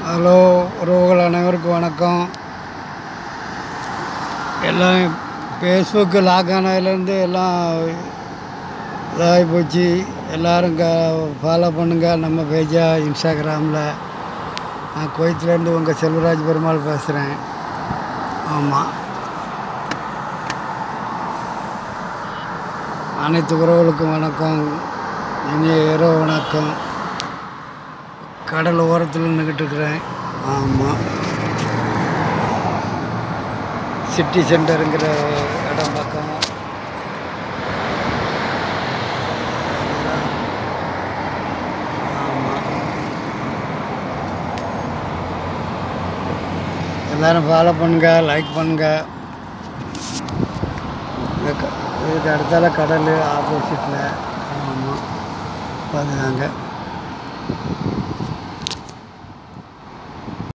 hello உறவுகள் அனைவருக்கும் வணக்கம் எல்லாம் ஃபேஸ்புக்கு லாக் ஆனதுலேருந்து எல்லாம் இதாகி போச்சு எல்லோரும் க ஃபாலோ பண்ணுங்கள் நம்ம பேஜாக இன்ஸ்டாகிராமில் நான் குவைத்துலேருந்து உங்கள் செல்வராஜ் பெருமாள் பேசுகிறேன் ஆமாம் அனைத்து உறவுகளுக்கும் வணக்கம் இனிய இரவு வணக்கம் கடல் ஓரத்தில் நின்றுக்கிட்டு இருக்கிறேன் ஆமாம் சிட்டி சென்டருங்கிற இடம் பக்கம் ஆமாம் எல்லோரும் ஃபாலோ பண்ணுங்க லைக் பண்ணுங்க இந்த க- இதுக்கு அடுத்தால கடல் ஆப்போசிட்டில் ஆமாம் பார்த்துக்காங்க